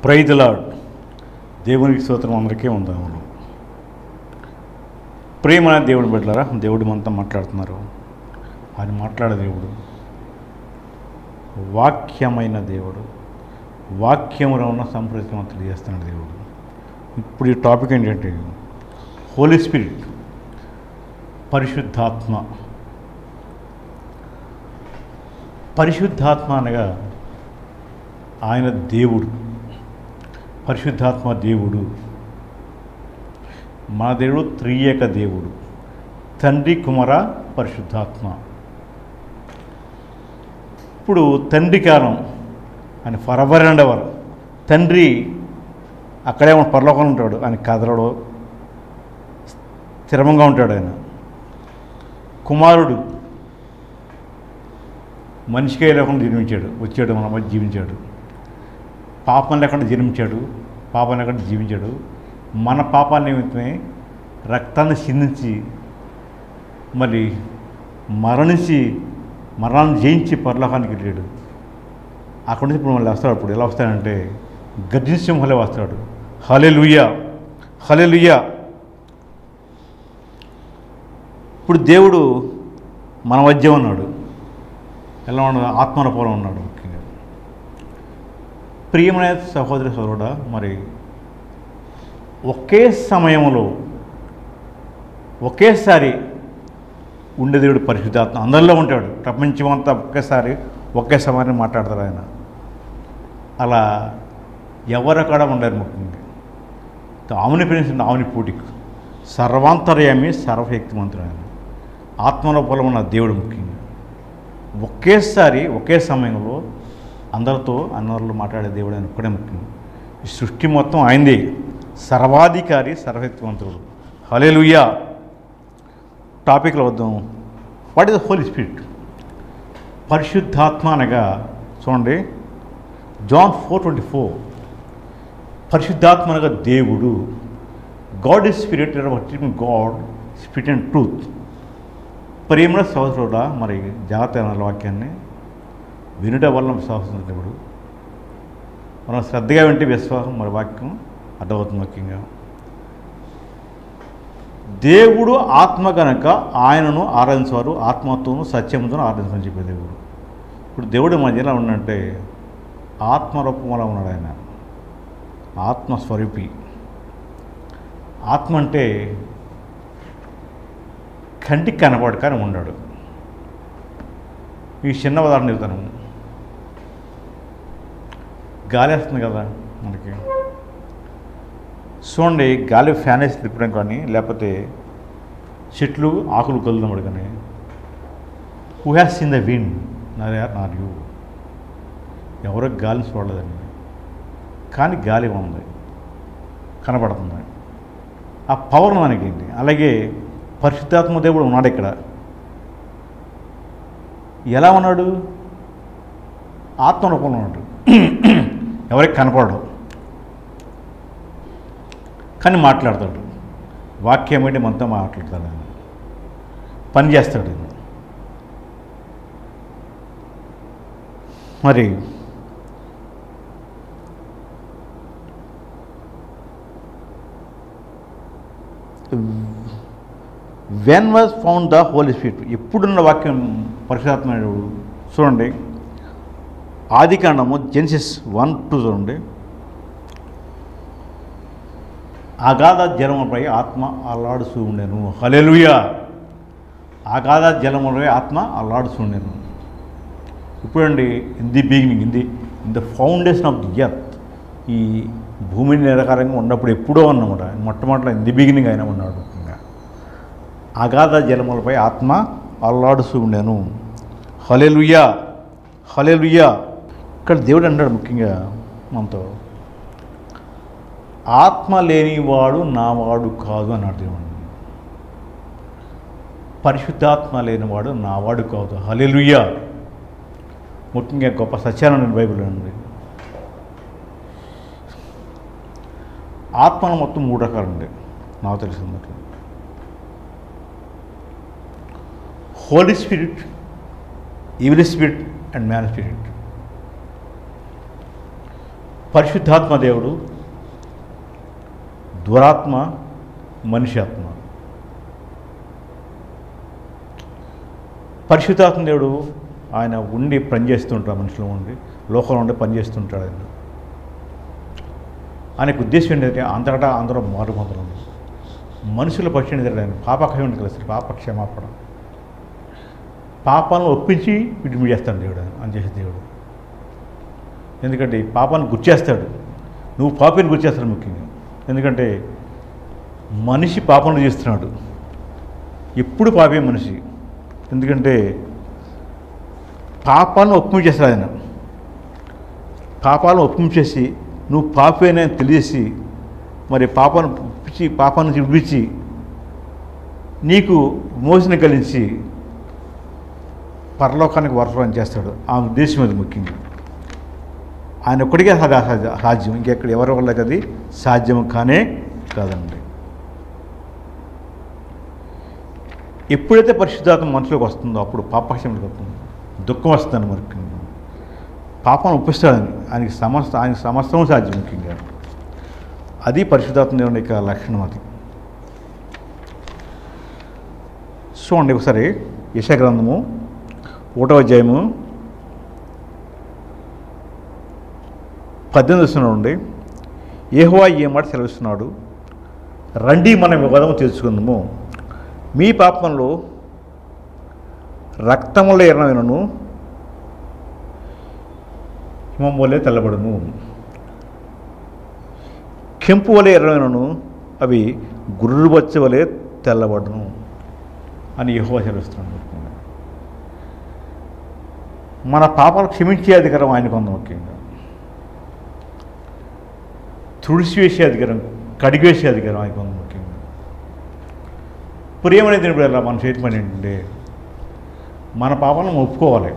Praise lord దేవునికి స్తోత్రం అందరికీ ఉందాము ప్రేమైన దేవుడు బిడ్డలారా దేవుడు మనతో మాట్లాడుతున్నారు ఆయన మాట్లాడే దేవుడు వాక్యమైన దేవుడు వాక్యంలో ఉన్న సంప్రదించడం తెలియజేస్తున్నాడు దేవుడు ఇప్పుడు ఈ టాపిక్ ఏంటంటే హోలీ స్పిరిట్ పరిశుద్ధాత్మ పరిశుద్ధాత్మ అనగా ఆయన దేవుడు పరిశుద్ధాత్మ దేవుడు మన దేవుడు త్రియేక దేవుడు తండ్రి కుమార పరిశుద్ధాత్మ ఇప్పుడు తండ్రి కాలం ఆయన ఫరవర్ అండ్ ఎవర్ తండ్రి అక్కడే ఉన్న పరలోకంలో ఉంటాడు ఆయన కదలడు స్థిరంగా ఉంటాడు ఆయన కుమారుడు మనిషికే లేకుండా జన్మించాడు వచ్చాడు మన మధ్య జీవించాడు పాపం లేకుండా జన్మించాడు పాపం లేకుండా జీవించాడు మన పాపాల నిమిత్తమే రక్తాన్ని చిందించి మరి మరణించి మరణాన్ని జయించి పరలోకానికి వెళ్ళాడు అక్కడి నుంచి ఇప్పుడు మళ్ళీ వస్తాడు అప్పుడు ఎలా వస్తాడంటే గర్జింసింహలే వస్తాడు హలే లుయ్యా హలే లుయ్యా ఇప్పుడు దేవుడు మన మధ్య ఉన్నాడు ఎలా ఉన్నాడు ఆత్మరూపంలో ఉన్నాడు ముఖ్యంగా ప్రియమైన సహోదరి సోదరుడా మరి ఒకే సమయంలో ఒకేసారి ఉండే దేవుడు పరిశుద్ధాత్మ అందరిలో ఉంటాడు ప్రపంచం అంతా ఒకేసారి ఒకే సమయాన్ని మాట్లాడతారు ఆయన అలా ఎవరక్కడ ఉండరు ముఖ్యంగా ఆవుని పెంచిన ఆవుని పూటికి సర్వాంతర్యామి సర్వశక్తిమంతుడు ఆయన ఆత్మలో పొలం ఉన్న దేవుడు ముఖ్యంగా ఒకేసారి ఒకే సమయంలో అందరితో అందరిలో మాట్లాడే దేవుడు ఆయన ఒక్కడే ముఖ్యం ఈ సృష్టి మొత్తం ఆయనదే సర్వాధికారి సర్వశక్తివంతుడు హలే లుయ్యా టాపిక్లో వద్దాం వాట్ ఇస్ హోలీ స్పిరిట్ పరిశుద్ధాత్మ అనగా చూడండి జాన్ ఫోర్ ట్వంటీ ఫోర్ పరిశుద్ధాత్మ అనగా దేవుడు God is spirit God spirit and truth ప్రేమ సహోదరుడా మరి జాగ్రత్త అన్న వాక్యాన్ని వినుట వల్ల విశ్వాసం దేవుడు మనం శ్రద్ధగా వింటే విశ్వాసం మరి వాక్యం అర్థమవుతుంది ముఖ్యంగా దేవుడు ఆత్మ కనుక ఆయనను ఆరాధించేవారు ఆత్మతోనూ సత్యంతోనూ ఆరాధించమని చెప్పే దేవుడు ఇప్పుడు దేవుడు మధ్య ఎలా ఉన్నట్టే ఆత్మరూపంలో ఉన్నాడు ఆయన ఆత్మస్వరూపి ఆత్మ అంటే కంటికి కనపడు కానీ ఉన్నాడు ఈ చిన్న ఉదాహరణ చెప్తాను గాలి వస్తుంది కదా మనకి చూడండి గాలి ఫ్యాన్ వేసి తిప్పడం కానీ లేకపోతే చెట్లు ఆకులు కదులునప్పుడు కానీ who has seen the wind nor are nor you ఎవరో గాలిని చూడలేదండి కానీ గాలి ఉంది కనపడుతుంది ఆ పవర్ మనకేంటి అలాగే పరిశుద్ధాత్మ దేవుడు ఉన్నాడు ఇక్కడ ఎలా ఉన్నాడు ఆత్మ రూపంలో ఉన్నాడు ఎవరికి కనపడడు కానీ మాట్లాడతాడు వాక్యం ఏంటి మనతో మాట్లాడతాడు ఆయన పని చేస్తాడు ఆయన మరి when was found the holy spirit ఎప్పుడున్న వాక్యం పరిశుధాత్మ చూడండి ఆది కాండము జెన్సిస్ వన్ టూ చూడండి అగాధ జలముపై ఆత్మ అల్లాడుచూ ఉండేను హలెలుయా అగాధ జలముపై ఆత్మ అల్లాడుచూ ఉండేను ఇప్పుడండి in the beginning in the in the foundation of the earth ఈ భూమిని నిరకారంగా ఉన్నప్పుడు ఎప్పుడో అన్నమాట మొట్టమొదటి ఇన్ ది బిగినింగ్ అయినా ఉన్నాడు ముఖ్యంగా అగాధ జలములపై ఆత్మ అల్లాడుచూ ఉండేను హలెలుయా హలెలుయా ఇక్కడ దేవుడు అంటాడు ముఖ్యంగా మనతో ఆత్మ లేనివాడు నావాడు కాదు అన్నాడు దేవుడు పరిశుద్ధాత్మ లేనివాడు నావాడు కాదు హలెలుయ్యా ముఖ్యంగా గొప్ప సత్యాలను బైబిల్ ఉంది ఆత్మను మొత్తం మూడు రకాలు ఉండే నాకు తెలిసినట్లు holy spirit evil spirit and man spirit పరిశుద్ధాత్మ దేవుడు దురాత్మ మనిషి ఆత్మ పరిశుద్ధాత్మ దేవుడు ఆయన ఉండి పనిచేస్తుంటాడు మనుషులు ఉండి లోకంలో ఉండి పనిచేస్తుంటాడు ఆయన ఆయనకు ఉద్దేశం ఏంటంటే అంతటా అందరూ మారు పొందడం మనుషుల పక్షిని ఆయన పాపక్షేమం కలిసి పాప క్షమాపణ పాపాలను ఒప్పించి విడిమి చేస్తాడు దేవుడు ఆయన అని చేసే దేవుడు ఎందుకంటే ఈ పాపాన్ని గుర్చేస్తాడు నువ్వు పాపిని గుర్చేస్తాడు ముఖ్యంగా ఎందుకంటే మనిషి పాపంలో చేస్తున్నాడు ఎప్పుడు పాపే మనిషి ఎందుకంటే పాపాలను ఒప్పించేస్తాడు ఆయన పాపాలను ఒప్పించేసి నువ్వు పాపేనే తెలియజేసి మరి పాపాన్ని ఒప్పించి పాపాన్ని విడిపించి నీకు మోసిన కలిసి పరలోకానికి వరసరం చేస్తాడు ఆ ఉద్దేశం అది ముఖ్యంగా ఆయన ఒక్కడికే సదా సాధ్య- సాధ్యం ఇంకెక్కడ ఎవరి వల్ల అది సాధ్యం కానే కాదండి ఎప్పుడైతే పరిశుద్ధాత్మ మనసులోకి వస్తుందో అప్పుడు పాపక్షేమకి వస్తుంది దుఃఖం వస్తుంది మనకి పాపం ఒప్పిస్తాడని ఆయనకి సమస్త ఆయనకి సమస్తం సాధ్యం ముఖ్యంగా అది పరిశుద్ధాత్మ దేవుని యొక్క లక్షణం అది చూడండి ఒకసారి యశగ్రంథము ఒకటో అధ్యాయము పద్దెనిమిది వస్తున్నాడు ఏహోవా ఏ మాట సెలవిస్తున్నాడు రండి మనం వివాదం తెలుసుకుందాము మీ పాపంలో రక్తముల ఎర్రమైనను హిమం వలె తెల్లబడును కెంపు వలె ఎర్రమైనను అవి గుర్రు బచ్చ వలె తెల్లబడును అని యెహోవా సెలవిస్తున్నాడు మన పాపాలు క్షమించే అధికారం ఆయనకు ఉంది ముఖ్యంగా తుడిసివేసే అధికారం కడిగేసే అధికారం ఆయనకు ఉంది ముఖ్యంగా ప్రియమనే తినప్పుడు ఎలా మన చేతి పని ఏంటంటే మన పాపాలను ఒప్పుకోవాలి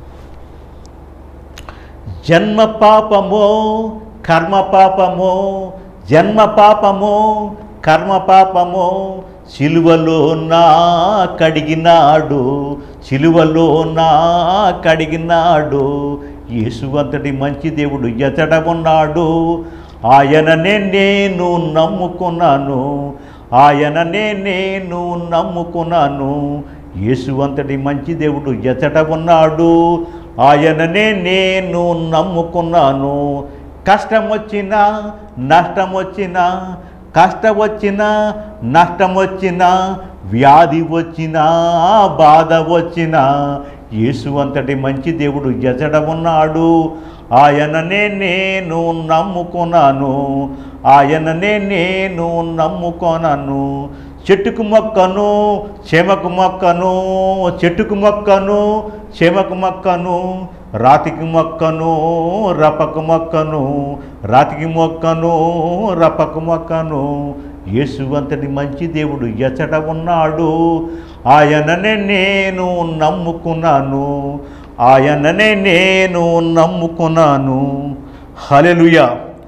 జన్మ పాపమో కర్మ పాపమో జన్మ పాపమో కర్మ పాపమో సిలువలో నా కడిగినాడు సిలువలో నా కడిగినాడు యేసు అంతటి మంచి దేవుడు ఎతడ ఉన్నాడు ఆయననే నేను నమ్ముకున్నాను ఆయననే నేను నమ్ముకున్నాను యేసు అంతటి మంచి దేవుడు ఎతట ఉన్నాడు ఆయననే నేను నమ్ముకున్నాను కష్టం వచ్చినా నష్టం వచ్చినా కష్టం వచ్చినా నష్టం వచ్చినా వ్యాధి వచ్చినా బాధ వచ్చినా యేసు అంతటి మంచి దేవుడు ఎజడ ఉన్నాడు ఆయననే నేను నమ్ముకున్నాను ఆయననే నేను నమ్ముకొనను చెట్టుకు మొక్కను చెమకు మొక్కను చెట్టుకు మొక్కను చెమకు మొక్కను రాతికి మొక్కను రపకు మొక్కను రాతికి మొక్కను రపకు మొక్కను యేసు అంతటి మంచి దేవుడు ఎచట ఉన్నాడు ఆయననే నేను నమ్ముకున్నాను ఆయననే నేను నమ్ముకున్నాను హలెలుయా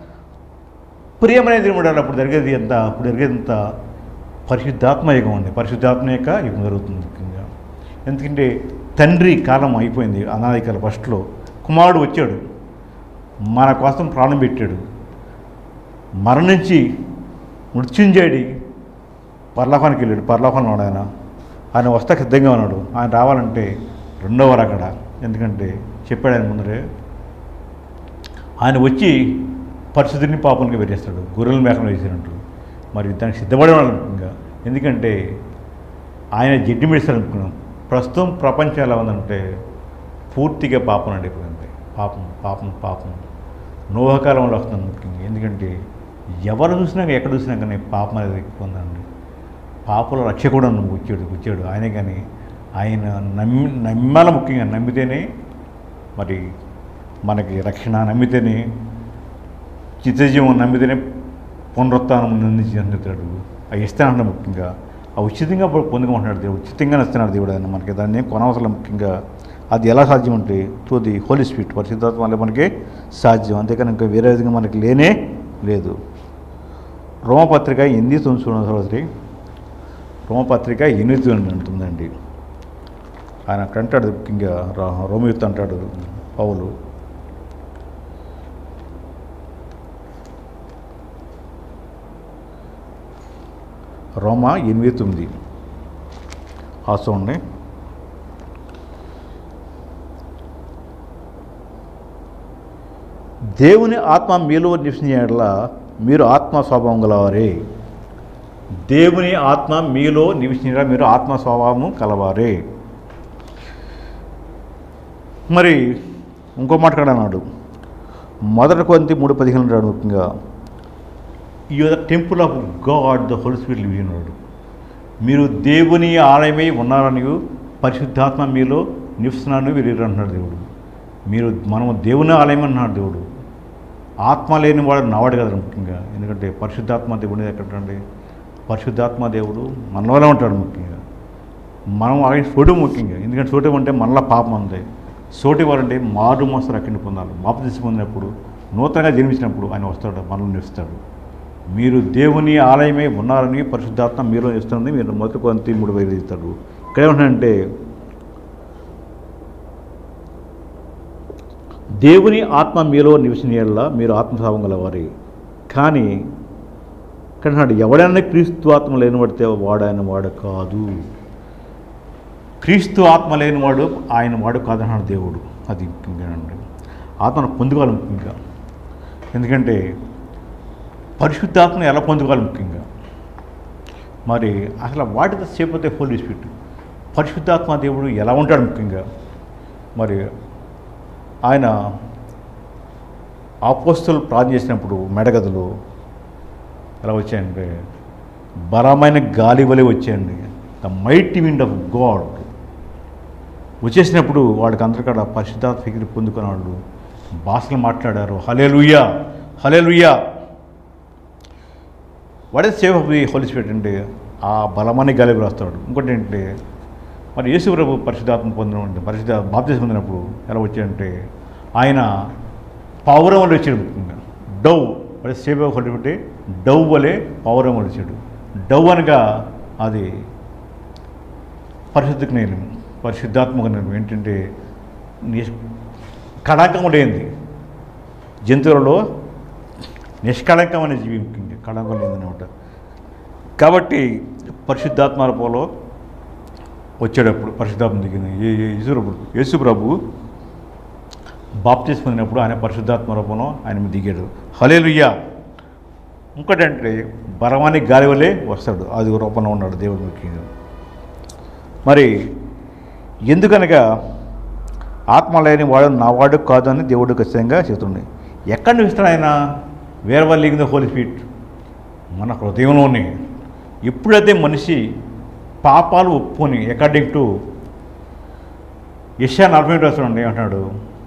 ప్రియమైన దేవుడు అప్పుడు జరిగేది ఎంత అప్పుడు జరిగేది ఎంత పరిశుద్ధాత్మ యుగం అండి పరిశుద్ధాత్మ యొక్క యుగం జరుగుతుంది ముఖ్యంగా ఎందుకంటే తండ్రి కాలం అయిపోయింది అనాది కాలం ఫస్ట్లో కుమారుడు వచ్చాడు మన కోసం ప్రాణం పెట్టాడు మరణించి మృత్యుంజయుడి పర్లోకానికి వెళ్ళాడు పర్లోకంలో ఉన్నాడు ఆయన ఆయన వస్తా సిద్ధంగా ఉన్నాడు ఆయన రావాలంటే రెండవ అక్కడ ఎందుకంటే చెప్పాడు ఆయన ముందరే ఆయన వచ్చి పరిస్థితిని పాపంగా పెట్టేస్తాడు గొర్రెల మేకలు వేసినట్టు మరి దానికి సిద్ధపడే వాళ్ళు ఇంకా ఎందుకంటే ఆయన జడ్డి మిడిస్తాడు అనుకున్నాం ప్రస్తుతం ప్రపంచం ఎలా ఉందంటే పూర్తిగా పాపం అండిపోయింది పాపం పాపం పాపం నోహకాలంలో వస్తుంది ముఖ్యంగా ఎందుకంటే ఎవరు చూసినా ఎక్కడ చూసినా కానీ పాపం అనేది ఎక్కువ ఉందండి పాపల రక్షకుడు అని వచ్చాడు వచ్చాడు ఆయనే కానీ ఆయన నమ్మి నమ్మాల ముఖ్యంగా నమ్మితేనే మరి మనకి రక్షణ నమ్మితేనే చిత్తజీవం నమ్మితేనే పునరుత్నం అందించి అందుతాడు అవి ఇస్తానంట ముఖ్యంగా ఆ ఉచితంగా పొందుకుంటున్నాడు దేవుడు ఉచితంగానే ఇస్తున్నాడు దేవుడు ఆయన మనకి దాన్ని ఏం కొనవసరం ముఖ్యంగా అది ఎలా సాధ్యం అంటే టు ది హోలీ స్పిరిట్ పరిశుద్ధాత్మ వల్ల మనకి సాధ్యం అంతేకాని ఇంకా వేరే విధంగా మనకి లేనే లేదు రోమపత్రిక ఎనిమిది తొమ్మిది చూడండి సహోదరి రోమపత్రిక ఎనిమిది తొమ్మిది అంటుందండి ఆయన అక్కడ అంటాడు ముఖ్యంగా రా- రోమయుత్ అంటాడు పౌలు రోమా ఎనిమిది తొమ్మిది ఆ చూడండి దేవుని ఆత్మ మీలో నివసించేట్ల మీరు ఆత్మ స్వభావం గలవారే దేవుని ఆత్మ మీలో నివసించడం మీరు ఆత్మ స్వభావము కలవారే మరి ఇంకో మాట కూడా అన్నాడు మొదటి కొంత మూడు పదిహేను అన్నాడు ముఖ్యంగా you the temple of God the holy spirit live ఉన్నాడు మీరు దేవుని ఆలయమై ఉన్నారని పరిశుద్ధాత్మ మీలో నివసిస్తున్నారని వీరు అంటున్నాడు దేవుడు మీరు మనము దేవుని ఆలయం అంటున్నాడు దేవుడు ఆత్మ లేని వాడు నావాడు కదా ముఖ్యంగా ఎందుకంటే పరిశుద్ధాత్మ దేవుడు ఎక్కడండి పరిశుద్ధాత్మ దేవుడు మనలోనే ఉంటాడు ముఖ్యంగా మనం ఆయన సోటి ముఖ్యంగా ఎందుకంటే సోటి అంటే మనలో పాపం ఉంది సోటి వారంటే మారు మోసలు అక్కడిని పొందాలి బాపతీసి పొందినప్పుడు నూతనంగా జన్మించినప్పుడు ఆయన వస్తాడు మనలో నిలుస్తాడు మీరు దేవుని ఆలయమే ఉన్నారని పరిశుద్ధాత్మ మీలో ఇస్తుంది మీరు మొదటి కొంత మూడు వేలు ఇస్తాడు ఇక్కడ ఏమంటాడంటే దేవుని ఆత్మ మీలో నివసించేలా మీరు ఆత్మస్వభావం గలవారి కానీ ఇక్కడ అన్నాడు ఎవడైనా క్రీస్తు ఆత్మ లేనివాడితే వాడైన వాడు కాదు క్రీస్తు ఆత్మ లేనివాడు ఆయన వాడు కాదన్నాడు దేవుడు అది ముఖ్యంగా అండి ఆత్మను పొందుకోవాలి ముఖ్యంగా ఎందుకంటే పరిశుద్ధాత్మను ఎలా పొందుకోవాలి ముఖ్యంగా మరి అసలు వాటితో చేపతే హోలీ స్పిరిట్ పరిశుద్ధాత్మ దేవుడు ఎలా ఉంటాడు ముఖ్యంగా మరి ఆయన ఆపోస్తులు ప్రార్థన చేసినప్పుడు మెడగదులు ఎలా వచ్చాయంటే బలమైన గాలి వలె వచ్చాయండి the mighty wind of God వచ్చేసినప్పుడు వాడికి అందరికడ పరిశుద్ధాత్మ ఫికిరి పొందుకున్న వాళ్ళు భాషలు మాట్లాడారు hallelujah hallelujah what is save of the holy spirit అంటే ఆ బలమని గాలి రాస్తాడు ఇంకోటి ఏంటంటే మరి యేసు ప్రభు పరిశుద్ధాత్మ పొందిన పరిశుద్ధ బాప్తిజం పొందినప్పుడు ఎలా వచ్చాడంటే ఆయన పౌరం వల్ల వచ్చాడు ముఖ్యంగా dove what is save of holy అంటే డవ్ వలె పౌరం వల్ల వచ్చాడు డవ్ అనగా అది పరిశుద్ధకు నేను పరిశుద్ధాత్మక నేను ఏంటంటే నిష్ కళంకం లేనిది జంతువులలో నిష్కళంకమైన జీవి ముఖ్యంగా కళంకం లేదనమాట కాబట్టి పరిశుద్ధాత్మ రూపంలో వచ్చేటప్పుడు పరిశుద్ధాత్మ దిగింది ఏ- ఏ- యేసు ప్రభు యేసు ప్రభు బాప్తిస్ పొందినప్పుడు ఆయన పరిశుద్ధాత్మ రూపంలో ఆయన మీద దిగాడు హలేలుయ్యా ఇంకోటంటే బలవానికి గాలి వల్లే వస్తాడు అది రూపంలో ఉన్నాడు దేవుడు ముఖ్యంగా మరి ఎందుకనగా ఆత్మ లేని వాడు నా వాడు కాదు అని దేవుడు ఖచ్చితంగా చెబుతుంది ఎక్కడ నిలుస్తాడు ఆయన వేరే వాళ్ళు లింగ్ ద హోలీ స్పీట్ మన హృదయంలోనే ఎప్పుడైతే మనిషి పాపాలు ఒప్పుకొని అకార్డింగ్ టు యశా నలభై రాస్తాడు అంటున్నాడు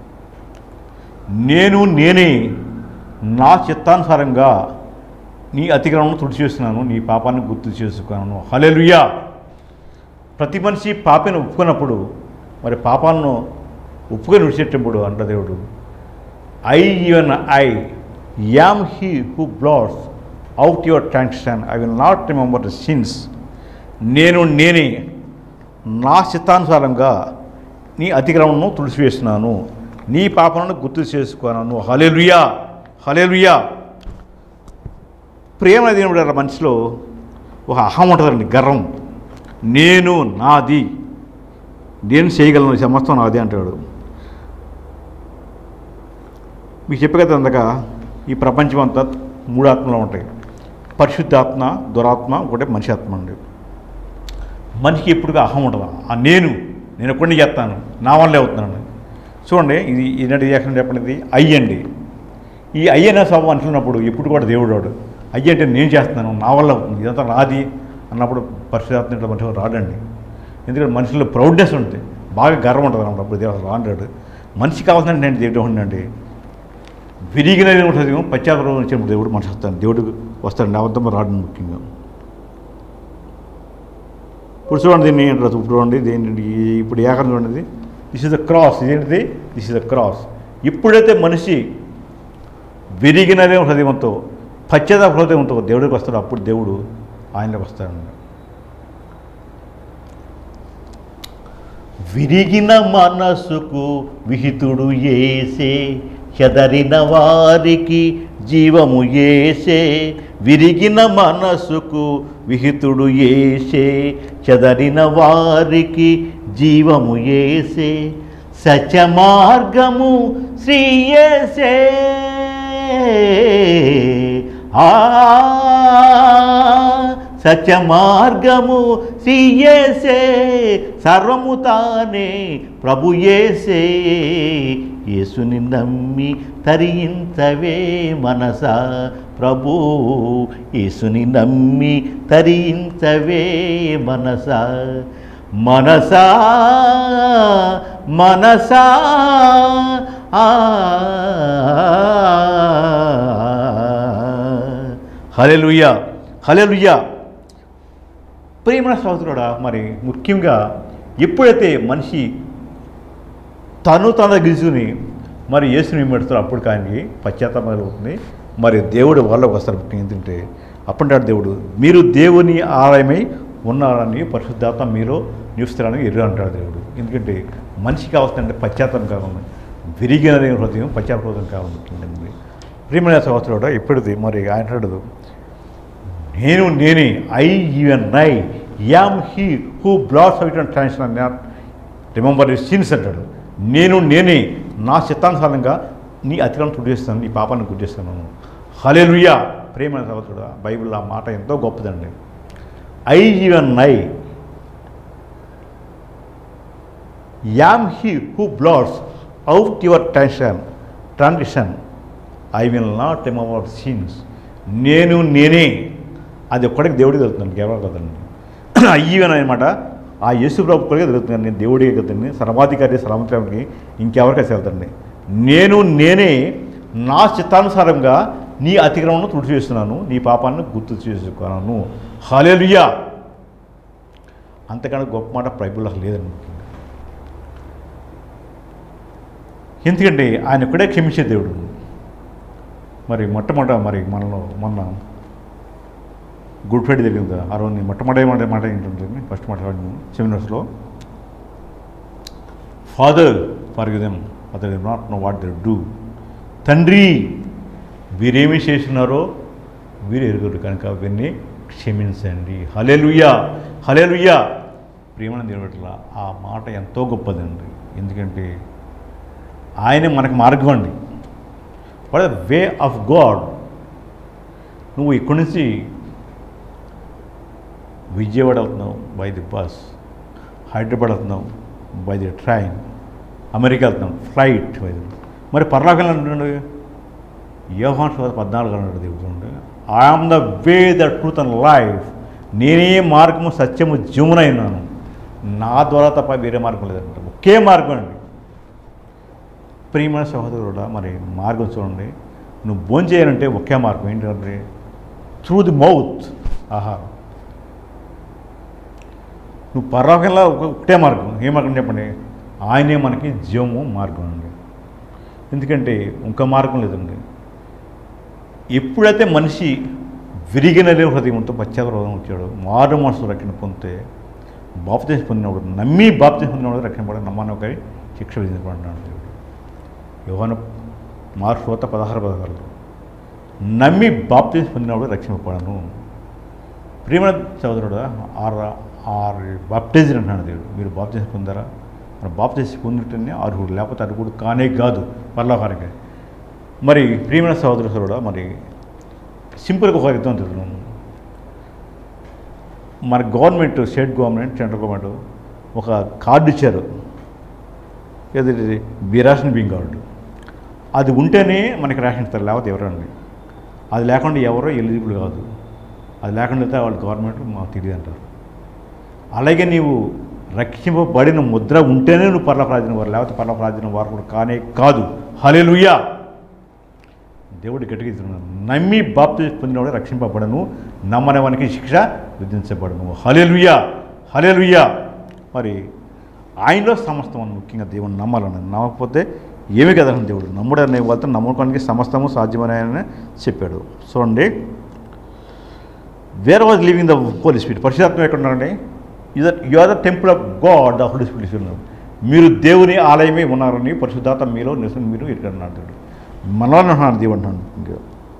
నేను నేనే నా చిత్తానుసారంగా నీ అతిక్రమణను తుడిచి చేస్తున్నాను నీ పాపాన్ని గుర్తు చేసుకున్నాను హలెలుయ్యా ప్రతి మనిషి పాపను ఒప్పుకున్నప్పుడు మరి పాపాలను ఒప్పుకొని విడిచేటప్పుడు అంట దేవుడు I even I am he who blots out your transaction I will not remember the sins నేను నేనే నా చిత్తానుసారంగా నీ అతిక్రమణను తుడిచివేస్తున్నాను నీ పాపలను గుర్తు చేసుకున్నాను హలేలుయా హలేలుయా ప్రేమ అనేది ఏమిటంటే మనిషిలో ఒక అహం ఉంటుందండి గర్వం నేను నాది నేను చేయగలను సమస్తం నాది అంటాడు మీకు చెప్పే కదా అందక ఈ ప్రపంచం అంతా మూడు ఆత్మలు ఉంటాయి పరిశుద్ధాత్మ దురాత్మ ఒకటే మనిషి ఆత్మ అండి మనిషికి ఎప్పుడుగా అహం ఉంటుంది ఆ నేను నేను ఎక్కడిని చేస్తాను నా వల్లే అవుతున్నాను చూడండి ఇది ఈనాటి రియాక్షన్ చెప్పండి ఇది అయ్యండి ఈ అయ్యనే స్వభావం అంటున్నప్పుడు ఎప్పుడు కూడా దేవుడు వాడు అయ్య అంటే నేను చేస్తున్నాను నా వల్ల అవుతుంది ఇదంతా నాది అన్నప్పుడు పరిశుధాత్మ ఇట్లా మనిషి రాడండి ఎందుకంటే మనుషుల్లో ప్రౌడ్నెస్ ఉంటుంది బాగా గర్వం ఉంటుంది అన్నప్పుడు అప్పుడు దేవుడు రాండాడు మనిషి కావాల్సిన నేను దేవుడు ఉండండి విరిగిన ఉంటుంది పశ్చాత్తాపం వచ్చినప్పుడు దేవుడు మనిషి వస్తాడు దేవుడు వస్తాడు నా వద్ద రాడు ముఖ్యంగా ఇప్పుడు చూడండి దీన్ని ఏంటో ఇప్పుడు చూడండి దీన్ని ఇప్పుడు ఏకం చూడండి దిస్ ఇస్ ద క్రాస్ ఇదేంటిది దిస్ ఇస్ ద క్రాస్ ఇప్పుడైతే మనిషి విరిగినదే హృదయంతో పశ్చాత్తాప హృదయంతో దేవుడికి వస్తాడు అప్పుడు దేవుడు ఆయనకి వస్తాడు విరిగిన మనసుకు విహితుడు ఏసే చెదరిన వారికి జీవము ఏసే విరిగిన మనసుకు విహితుడు ఏసే చెదరిన వారికి జీవము ఏసే సత్య మార్గము శ్రీ యేసే ఆ సత్య మార్గము శ్రీయేసే సర్వము తానే ప్రభు యేసే యేసుని నమ్మి తరించవే మనసా ప్రభు యేసుని నమ్మి తరించవే మనసా మనసా మనసా ఆ హలెలుయ్యా హలెలుయ్యా ప్రేమ సహోదరుడా మరి ముఖ్యంగా ఎప్పుడైతే మనిషి తను తన గిజుని మరి యేసుని పెడతారు అప్పుడు కానీ పశ్చాత్తాపం కలుగుతుంది మరి దేవుడు వాళ్ళకి వస్తారు ముఖ్యంగా ఎందుకంటే అప్పుడంటాడు దేవుడు మీరు దేవుని ఆలయమై ఉన్నారని పరిశుద్ధాత్మ మీరు నిలుస్తారని ఎర్ర అంటాడు దేవుడు ఎందుకంటే మనిషికి కావాల్సిందంటే పశ్చాత్తాపం కావాలి విరిగిన హృదయం పశ్చాత్తాప హృదయం కావాలి ముఖ్యంగా ప్రియమైన సంవత్సరం ఎప్పుడుది మరి ఆయన అంటాడు నేను నేనే I even I am he who blots out and transfer not remember you sins అంటాడు నేను నేనే నా చిత్తానుసారంగా నీ అతిక్రమం గుర్తిస్తాను నీ పాపాన్ని గుర్తిస్తాను హలేలుయా ప్రేమ సహోదరుడు బైబిల్ ఆ మాట ఎంతో గొప్పదండి I even I am he who blots out your tension transition I will not remember sins నేను నేనే అది ఒక్కడికి దేవుడికి తెలుస్తుంది ఎవరు కదండి అయ్యవని అనమాట ఆ యేసు ప్రభు కొడికే తెలుస్తుంది నేను దేవుడికి కదండి సర్వాధికారి సర్వత్రానికి ఇంకెవరికైతే వెళ్తండి నేను నేనే నా చిత్తానుసారంగా నీ అతిక్రమణను తుడిచి చేస్తున్నాను నీ పాపాన్ని గుర్తు చేసుకున్నాను హాలేలుయా అంతకన్నా గొప్ప మాట బైబిల్లో లేదండి ముఖ్యంగా ఎందుకంటే ఆయన ఒక్కడే క్షమించే దేవుడు మరి మొట్టమొదట మరి మనలో మొన్న గుడ్ ఫ్రైడే జరిగింది కదా ఆ రోజు మొట్టమొదటి మాట మాట ఏంటంటే ఫస్ట్ మాట్లాడిన సెమినార్స్లో father for them father the not know what they do తండ్రి వీరేమి చేస్తున్నారో వీరు ఎరుగురు కనుక వీరిని క్షమించండి హలేలుయ్యా హలేలుయ్యా ప్రేమణ దేవుట్ల ఆ మాట ఎంతో గొప్పదండి ఎందుకంటే ఆయన మనకు మార్గం అండి what the way of God నువ్వు ఇక్కడి నుంచి విజయవాడ వెళ్తున్నావు బై ది బస్ హైదరాబాద్ వెళ్తున్నావు బై ది ట్రైన్ అమెరికా వెళ్తున్నావు ఫ్లైట్ బై ది మరి పర్లాకం అంటున్నాడు యోహాన్ శోధ పద్నాలుగు అన్నాడు దేవుడు I am the way the truth and life నేనే మార్గము సత్యము జీవనైనాను నా ద్వారా తప్ప వేరే మార్గం లేదంట ఒకే మార్గం అండి ప్రియమైన సహోదరుడు మరి మార్గం చూడండి నువ్వు భోజనం చేయాలంటే ఒకే మార్గం ఏంటంటే త్రూ ది మౌత్ ఆహారం నువ్వు పర్లోకంలో ఒకటే మార్గం ఏ మార్గం చెప్పండి ఆయనే మనకి జీవము మార్గం అండి ఎందుకంటే ఇంకో మార్గం లేదండి ఎప్పుడైతే మనిషి విరిగిన హృదయంతో పశ్చాత్తాపం వచ్చాడు మారు మనసు రక్షణ పొందితే బాప్తీసం పొందినప్పుడు నమ్మి బాప్తీసం పొందినప్పుడు రక్షణ పడ నమ్మని ఒక శిక్ష విధించబడినాడు దేవుడు యోహాన మార్ఫోత పదహారు పదహారు నమ్మి బాప్తీసం పొందినప్పుడు రక్షింపబడను ప్రియమైన సోదరుడు ఆరు ఆరు బాప్టైజర్ అంటున్నాడు దేవుడు మీరు బాప్తీసం పొందారా మరి బాప్తీసం పొందుటనే అర్హుడు లేకపోతే అర్హుడు కానే కాదు పర్లోకానికి మరి ప్రియమైన సహోదరు సోదరుడు మరి సింపుల్గా ఒక యుద్ధం తెలుస్తున్నాను మన government state government central government ఒక కార్డు ఇచ్చారు ఏది బిరాషన్ బింగ్ కార్డు అది ఉంటేనే మనకి రేషన్ ఇస్తారు లేకపోతే ఎవరండి అది లేకుండా ఎవరో ఎలిజిబుల్ కాదు అది లేకుండా అయితే వాళ్ళు గవర్నమెంట్ మాకు తెలియదు అంటారు అలాగే నీవు రక్షింపబడిన ముద్ర ఉంటేనే నువ్వు పర్ల ప్రార్థన వారు లేకపోతే పర్ల ప్రార్థన వారు కూడా కానే కాదు హలేలుయ్యా దేవుడు గట్టిగా ఇస్తున్నాడు నమ్మి బాప్తి పొందినవాడు రక్షింపబడను నమ్మని వానికి శిక్ష విధించబడను హలేలుయ్యా హలేలుయ్యా మరి ఆయనలో సమస్తం అని ముఖ్యంగా దేవుని నమ్మాలని నమ్మకపోతే ఏమీ కదండి దేవుడు నమ్ముడు అనే వాళ్ళతో నమ్ముకోవడానికి సమస్తము సాధ్యమని ఆయన చెప్పాడు చూడండి where was living the holy spirit పరిశుధాత్మ ఎక్కడ ఉన్నారండి you are you are the temple of God the holy spirit ఉన్నారు మీరు దేవుని ఆలయమే ఉన్నారని పరిశుద్ధాత్మ మీలో నివసం మీరు ఇక్కడ ఉన్నాడు దేవుడు మనలోనే ఉన్నాడు దేవుడు అంటున్నాడు ఇంకా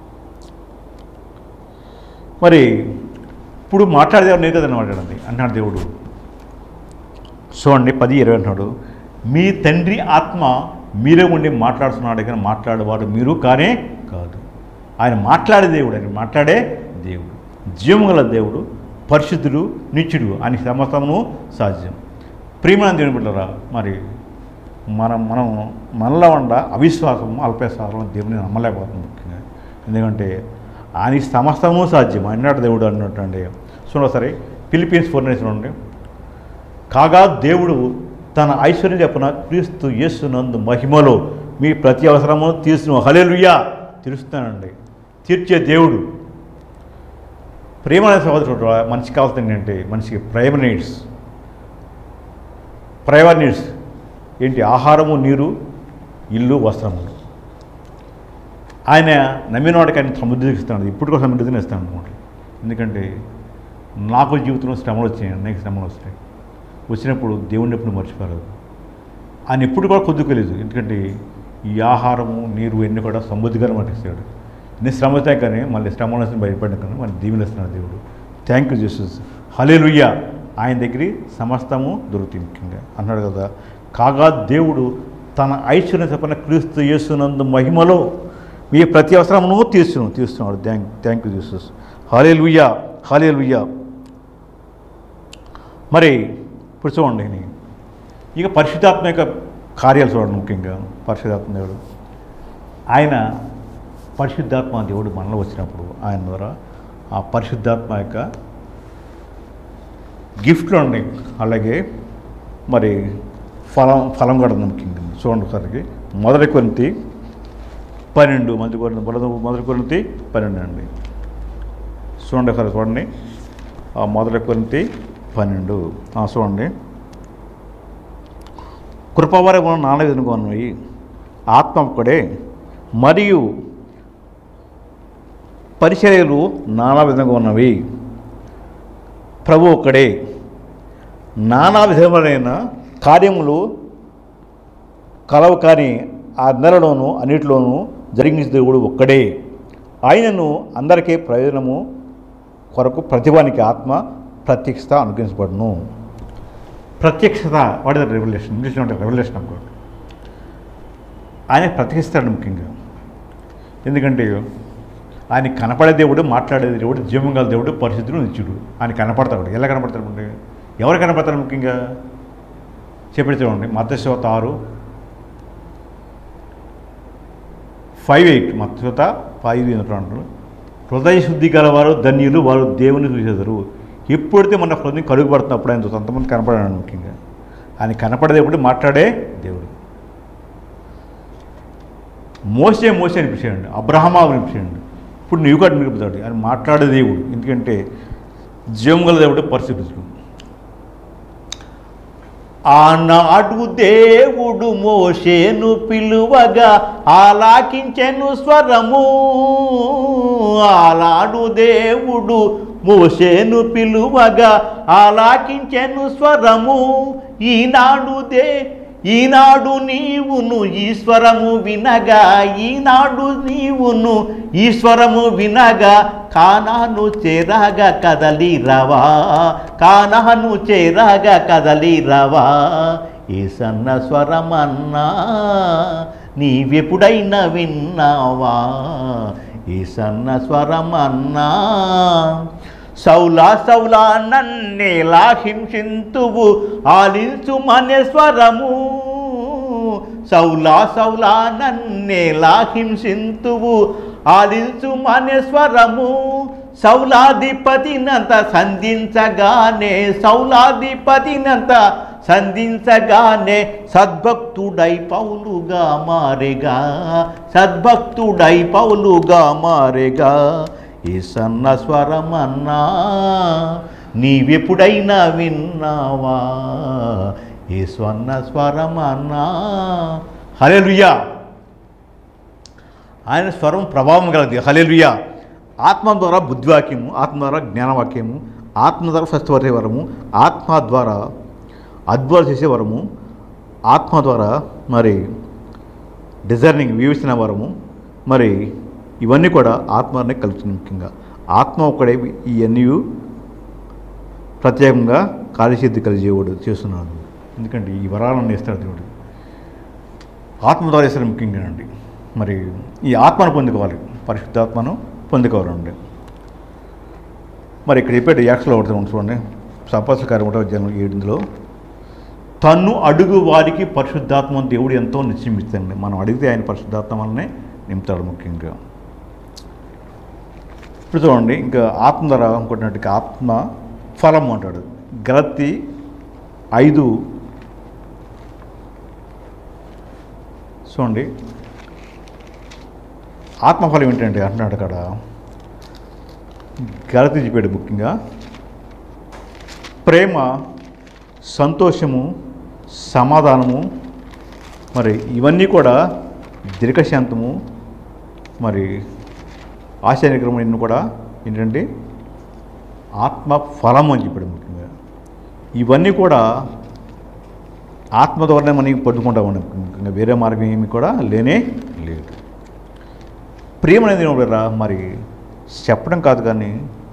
మరి ఇప్పుడు మాట్లాడేవాడు నేను కదండి మాట్లాడండి అంటున్నాడు దేవుడు చూడండి పది ఇరవై అంటున్నాడు మీ తండ్రి ఆత్మ మీరే ఉండి మాట్లాడుతున్నాడు కానీ మాట్లాడేవాడు మీరు కానే కాదు ఆయన మాట్లాడే దేవుడు ఆయన మాట్లాడే దేవుడు జీవము గల దేవుడు పరిశుద్ధుడు నిత్యుడు అని సమస్తమును సాధ్యం ప్రియమైన దేవుని బిడ్డరా మరి మనం మనం మనలో ఉండ అవిశ్వాసం అల్పవిశ్వాసం దేవుని నమ్మలేకపోతుంది ముఖ్యంగా ఎందుకంటే ఆయన సమస్తము సాధ్యం అన్నాడు దేవుడు అన్నట్టు అండి చూడండి సరే ఫిలిపీన్స్ ఫోర్ చూడండి కాగా దేవుడు తన ఐశ్వర్యం చెప్పిన క్రీస్తు యేసునందు మహిమలో మీ ప్రతి అవసరము తీర్చును హలేలుయ్యా తీరుస్తానండి తీర్చే దేవుడు ప్రేమ అనే సహోదరుడు మనిషికి కావాల్సింది ఏంటంటే మనిషికి ప్రేమ నీడ్స్ ప్రైవర్ నీడ్స్ ఏంటి ఆహారము నీరు ఇల్లు వస్త్రములు ఆయన నమ్మిన వాడికి ఆయన సమృద్ధి ఇస్తాడు ఇప్పుడు కూడా సమృద్ధిని ఇస్తాను అనమాట ఎందుకంటే నాకు జీవితంలో శ్రమలు వచ్చాయి అనేక శ్రమలు వస్తాయి వచ్చినప్పుడు దేవుడిని ఎప్పుడు మర్చిపోలేదు ఆయన ఎప్పుడు కూడా కొద్దుకోలేదు ఎందుకంటే ఈ ఆహారము నీరు ఇవన్నీ కూడా సమృద్ధిగా మటిస్తాడు ఇన్ని శ్రమ వస్తాయి కానీ మళ్ళీ శ్రమ నుంచి బయటపడిన కానీ మళ్ళీ దీవెనిస్తున్నాడు దేవుడు థ్యాంక్ యూ జీసస్ హలే ఆయన దగ్గర సమస్తము దొరుకుతుంది ముఖ్యంగా అన్నాడు కదా కాగా దేవుడు తన ఐశ్వర్య చెప్పిన క్రీస్తు యేసునందు మహిమలో మీ ప్రతి అవసరమును తీర్చును తీస్తున్నాడు థ్యాంక్ థ్యాంక్ యూ జీసస్ హలే లుయ్యా హలే లుయ్యా మరి ఇప్పుడు చూడండి ఇది. ఇక పరిశుద్ధాత్మ యొక్క కార్యాలు చూడండి ముఖ్యంగా పరిశుద్ధాత్మ దేవుడు ఆయన పరిశుద్ధాత్మ దేవుడు మనలో వచ్చినప్పుడు ఆయన ద్వారా ఆ పరిశుద్ధాత్మ యొక్క గిఫ్ట్లు ఉన్నాయి అలాగే మరి ఫలం ఫలం కూడా ఉంది ముఖ్యంగా చూడండి ఒకసారికి మొదటి కొరింతి పన్నెండు మొదటి కొరింత మొదటి మొదటి కొరింతి పన్నెండు అండి చూడండి ఒకసారి చూడండి ఆ మొదటి కొరింతి పన్నెండు ఆ, చూడండి కృపవర నాలుగు ఎదుర్కొన్నవి ఆత్మ ఒక్కడే మరియు పరిచర్యలు నానా విధంగా ఉన్నవి ప్రభు ఒక్కడే నానా విధములైన కార్యములు కలవు కానీ ఆ అందరిలోనూ అన్నిటిలోనూ జరిగించే దేవుడు ఒక్కడే ఆయనను అందరికీ ప్రయోజనము కొరకు ప్రతిభానికి ఆత్మ ప్రత్యక్షత అనుగ్రహించబడును ప్రత్యక్షత వాట్ ఇస్ రెవల్యూషన్ ఇంగ్లీష్లో అంటే రెవల్యూషన్ అనుకోండి ఆయన ప్రత్యక్షిస్తాడు ముఖ్యంగా ఎందుకంటే ఆయన కనపడే దేవుడు మాట్లాడే దేవుడు జీవం గల దేవుడు పరిశుద్ధుడు నిత్యుడు ఆయన కనపడతాడు ఎలా కనపడతాడు అంటే ఎవరు కనపడతారు ముఖ్యంగా చెప్పి చూడండి మత్స్యవత ఆరు ఫైవ్ ఎయిట్ మత్స్యవత ఫైవ్ అంటారు హృదయ శుద్ధి గలవారు ధన్యులు వారు దేవుని చూసేదారు ఎప్పుడైతే మన హృదయం కడుగుపడుతున్నప్పుడు ఆయన చూస్తే అంతమంది కనపడాడు ముఖ్యంగా ఆయన కనపడే దేవుడు మాట్లాడే దేవుడు మోసే మోసే అనిపించాడు అబ్రహమా అనిపించాడు ఇప్పుడు నీవు కూడా నిలుపుతాడు ఆయన మాట్లాడే దేవుడు ఎందుకంటే జీవం గల దేవుడు పరిశుద్ధుడు ఆనాడు దేవుడు మోషేను పిలువగా ఆలాకించెను స్వరము ఆనాడు దేవుడు మోషేను పిలువగా ఆలాకించెను స్వరము ఈనాడు దే ఈనాడు నీవును ఈశ్వరము వినగా ఈనాడు నీవును ఈశ్వరము వినగా కానాను చేరగా కదలి రవా కానాను చేరగా కదలి రవా ఈ సన్న స్వరమన్నా నీవెప్పుడైనా విన్నావా ఈ సన్న స్వరమన్నా సౌలా సౌలా నన్నేలా హింసింతువు ఆలించు మనేశ్వరము సౌలా సౌలా నన్నేలా హింసింతువు ఆలించు మనేశ్వరము సౌలాధిపతినంత సంధించగానే సౌలాధిపతినంత సంధించగానే సద్భక్తుడై పౌలుగా మారెగా సద్భక్తుడై పౌలుగా మారెగా ఈ సన్న స్వరమన్నా నీవెప్పుడైనా విన్నావా ఈ స్వర్ణ స్వరమన్నా హలేలుయ్యా ఆయన స్వరం ప్రభావం కలది హలేలుయ్యా ఆత్మ ద్వారా బుద్ధివాక్యము ఆత్మ ద్వారా జ్ఞానవాక్యము ఆత్మ ద్వారా స్వస్థపరిచే వరము ఆత్మ ద్వారా అద్భుతాలు చేసే వరము ఆత్మ ద్వారా మరి డిజైనింగ్ వివేచన వరము మరి ఇవన్నీ కూడా ఆత్మనే కలుగుతుంది ముఖ్యంగా ఆత్మ ఒక్కడే ఇవన్నీ ప్రత్యేకంగా కార్యసిద్ధి కలిగేవాడు చేస్తున్నాడు ఎందుకంటే ఈ వరాలను ఇస్తాడు దేవుడు ఆత్మ ద్వారా ఇస్తారు ముఖ్యంగా అండి మరి ఈ ఆత్మను పొందుకోవాలి పరిశుద్ధాత్మను పొందుకోవాలండి మరి ఇక్కడ చెప్పాడు యాక్స్లో ఒకటి ఉంది చూడండి సంపత్స కార్యం ఒకటో జనం ఏడులో తన్ను అడుగు వారికి పరిశుద్ధాత్మ దేవుడు ఎంతో నిశ్చయిస్తాడండి మనం అడిగితే ఆయన పరిశుద్ధాత్మ వల్లనే నింపుతాడు ముఖ్యంగా ఇప్పుడు చూడండి ఇంకా ఆత్మ ద్వారా అనుకుంటున్నట్టుగా ఆత్మ ఫలం అంటాడు గలతి ఐదు చూడండి ఆత్మఫలం ఏంటంటే అంటున్నాడు అక్కడ గలతి చెప్పాడు ముఖ్యంగా ప్రేమ సంతోషము సమాధానము మరి ఇవన్నీ కూడా దీర్ఘశాంతము మరి ఆశ్చర్యక్రమం ఇన్ని కూడా ఏంటంటే ఆత్మ ఫలం అని చెప్పాడు ముఖ్యంగా ఇవన్నీ కూడా ఆత్మ ద్వారానే మనం పొందుకుంటా ఉన్నాం ముఖ్యంగా వేరే మార్గం ఏమి కూడా లేనే లేదు ప్రేమ అనేది ఏమిటిరా మరి చెప్పడం కాదు కానీ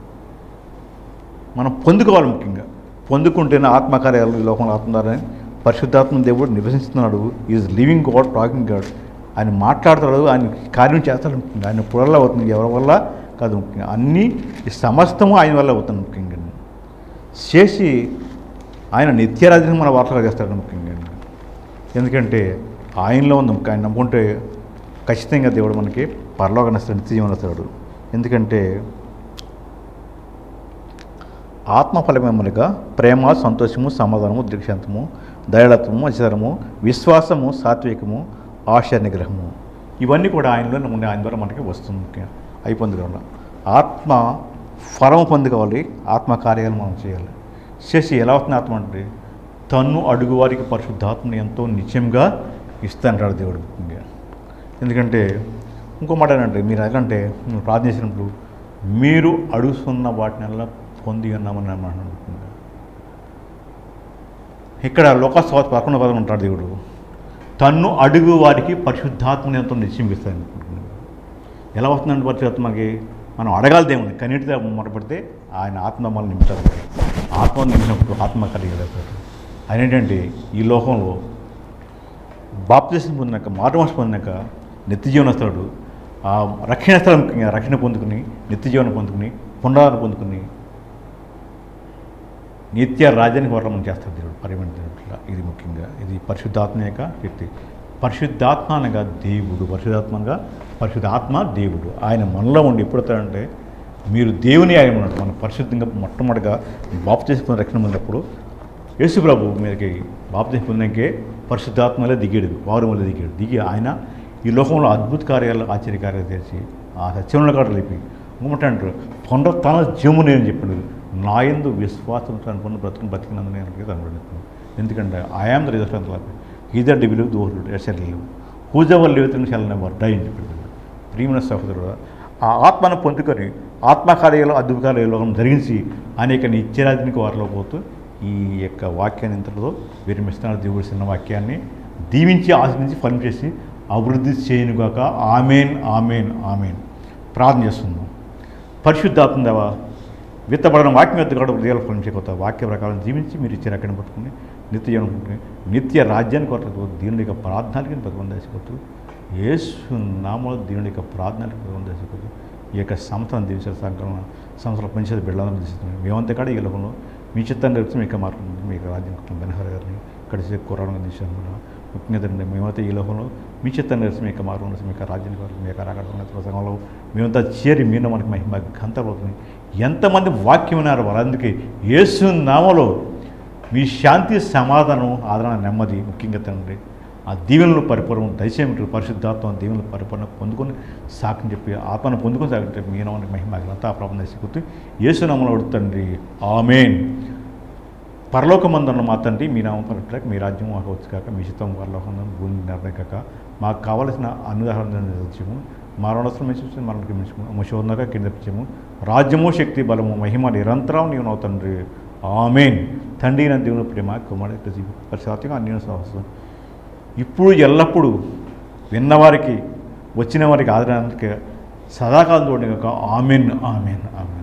మనం పొందుకోవాలి ముఖ్యంగా పొందుకుంటేనే ఆత్మకార్యాలు ఈ లోకంలో ఆత్మ ద్వారా పరిశుద్ధాత్మ దేవుడు నివసిస్తున్నాడు is living God talking God ఆయన మాట్లాడతాడు ఆయన కార్యం చేస్తాడు ముఖ్యంగా ఆయన పుడల్ల అవుతుంది ఎవరి వల్ల కాదు ముఖ్యంగా అన్నీ ఈ సమస్తము ఆయన వల్ల అవుతుంది ముఖ్యంగా చేసి ఆయన నిత్యరాజ్యం మన వార్తగా చేస్తాడు ముఖ్యంగా ఎందుకంటే ఆయనలో ఉంది ముఖ్యం. ఆయన నమ్ముకుంటే ఖచ్చితంగా దేవుడు మనకి పరలోకన నిత్యజీవన ఇస్తాడు ఎందుకంటే ఆత్మఫలమేమలుగా ప్రేమ సంతోషము సమాధానము దీక్షాంతము దయాళత్వము అచరము విశ్వాసము సాత్వికము ఆశ నిగ్రహము ఇవన్నీ కూడా ఆయనలో ఉండే ఆయన ద్వారా మనకి వస్తుంది ముఖ్యంగా అయి పొందుకోవాలి ఆత్మ ఫలం పొందుకోవాలి ఆత్మ కార్యాలు మనం చేయాలి చేసి ఎలా వస్తుంది ఆత్మ అంటే తన్ను అడుగు వారికి పరిశుద్ధాత్మని ఎంతో నిత్యంగా ఇస్తాంటాడు దేవుడు ముఖ్యంగా ఎందుకంటే ఇంకో మాట ఏంటంటే మీరు ఎలాంటే మీరు ప్రార్థన చేసినప్పుడు మీరు అడుగుతున్న వాటినల్లా పొంది ఉన్నామని అన్నమాట ఇక్కడ లోకస్వాత పదకొండు పదం ఉంటాడు దేవుడు తన్ను అడుగు వారికి పరిశుద్ధాత్మని ఎంతో నిశ్చయిస్తాను ఎలా వస్తుందంటే పరిశుద్ధాత్మ మనకి మనం అడగాలి దేవుని కన్నీటితో మొదలుపెడితే ఆయన ఆత్మ మనల్ని నింపుతారు ఆత్మ నింపినప్పుడు ఆత్మ కలిగలుగుతాడు ఆయన ఏంటంటే ఈ లోకంలో బాప్తిసం పొందినాక మారుమనసు పొందినాక నిత్య జీవనస్తాడు ఆ రక్షణ స్థలం ముఖ్యంగా రక్షణ పొందుకుని నిత్య జీవనం పొందుకుని పునరాలను పొందుకుని నిత్య రాజ్యానికి వర్ణం చేస్తాడు దేవుడు పరిగణించినట్ల ఇది ముఖ్యంగా ఇది పరిశుద్ధాత్మ యొక్క వ్యక్తి పరిశుద్ధాత్మ అనగా దేవుడు పరిశుద్ధాత్మగా పరిశుద్ధాత్మ దేవుడు ఆయన మనలో ఉండి ఎప్పుడవుతాడంటే మీరు దేవుని ఆయన ఉన్నాడు మనం పరిశుద్ధంగా మొట్టమొదటిగా బాపు చేసుకున్న రక్షణ పొందినప్పుడు యేసు ప్రభు మీదకి బాప్తిసం పొందాకే పరిశుద్ధాత్మలే దిగాడు వారు వల్ల దిగాడు దిగి ఆయన ఈ లోకంలో అద్భుత కార్యాలు ఆశ్చర్య కార్యాలు చేసి ఆ సత్యంలో కాడ లేపి ఇంకొకటి అంటారు పునరుత్న జీవము నేను చెప్పాడు నా ఎందు విశ్వాసం అనుకున్న బ్రతుకుని బతికినందు నేను కనబడుతున్నాను ఎందుకంటే I am the result of either the believe door ఎస్ఎల్ హూజవల్ లివితం షెల్ నెవర్ డై అని చెప్పాడు ప్రియమైన సహోదరుడు ఆ ఆత్మను పొందుకొని ఆత్మకార్యాలు అద్భుతాలు లోకం జరిగించి అనేక నిత్యరాజునికి వారిలో పోతూ ఈ యొక్క వాక్యాన్ని ఇంతలో విరమిస్తున్నారు దేవుడి చిన్న వాక్యాన్ని దీవించి ఆశ్రయించి ఫలం చేసి అభివృద్ధి చేయనుగాక ఆమెన్ ఆమెన్ ఆమెన్ ప్రార్థన చేస్తున్నాం పరిశుద్ధాత్మ దేవా విత్తబడిన వాక్యం యొక్క కూడా హృదయాల ఫలం చేయకొత్త వాక్య ప్రకారం జీవించి మీరు ఇచ్చిన అక్కడిని పట్టుకుని నిత్య జీవనం పట్టుకుని నిత్య రాజ్యానికి కొరకు దీని యొక్క ప్రార్థనలకి ప్రతిబంధ చేసుకోవచ్చు యేసు నామలో దీని యొక్క ప్రార్థనలకు ప్రతిబంధ చేసుకోవచ్చు ఈ యొక్క సంస్థను దీవించిన సంకలన సంస్థల పంచాయతీ బిడ్డలందరూ తీస్తున్నాం మేమంతా కూడా ఈ లోకంలో మీ చిత్తాన్ని నడిపితే మీకు మార్గం ఉంది. మీకు రాజ్యం కోసం బెనహర్ గారిని కడిసే కుర్రాలను తీసాను ముఖ్యంగా తండ్రి మేమైతే ఈ లోకంలో మీ చిత్తాన్ని నడిచి మీకు మార్గం నడిచి మీకు రాజ్యానికి వరకు మీకు రాకడ ప్రసంగంలో మేమంతా చేరి మీన మనకి మహిమ గంతపోతుంది ఎంతమంది వాక్యం విన్నారు వాళ్ళందుకే యేసు నామలో మీ శాంతి సమాధానం ఆదరణ నెమ్మది ముఖ్యంగా తండ్రి ఆ దీవెనలు పరిపూర్ణం దయచేయమంటారు పరిశుద్ధాత్మ దీవెనలు పరిపూర్ణ పొందుకొని సాకుని చెప్పి ఆత్మను పొందుకొని సాగుంటే మీ నామానికి మహిమ అంతా ప్రాబ్లం చేసుకుంటూ యేసునామలో అడుగుతండి ఆమెన్ పరలోకమందున్న మా తండ్రి మీ నామం పరట్లేక మీ రాజ్యం మాకు వచ్చు కాక మీ చిత్తం పరలోకం భూమి నిర్ణయం కాక మాకు కావలసిన అనుదాహరణ నిలిచము మా రుణస్రం మెచ్చి మనకి మించుము శోధనగా కింద పిచ్చము రాజ్యము శక్తి బలము మహిమ నిరంతరం నీవు నవ్వు తండ్రి ఆమెన్ తండ్రి నా దేవుని ప్రేమ కుమారి పరిశాత్యంగా అన్ని సాహసం ఇప్పుడు ఎల్లప్పుడూ విన్నవారికి వచ్చిన వారికి ఆదరణకి సదాకాలం చూడండి కాక ఆమెన్ ఆమెన్ ఆమెన్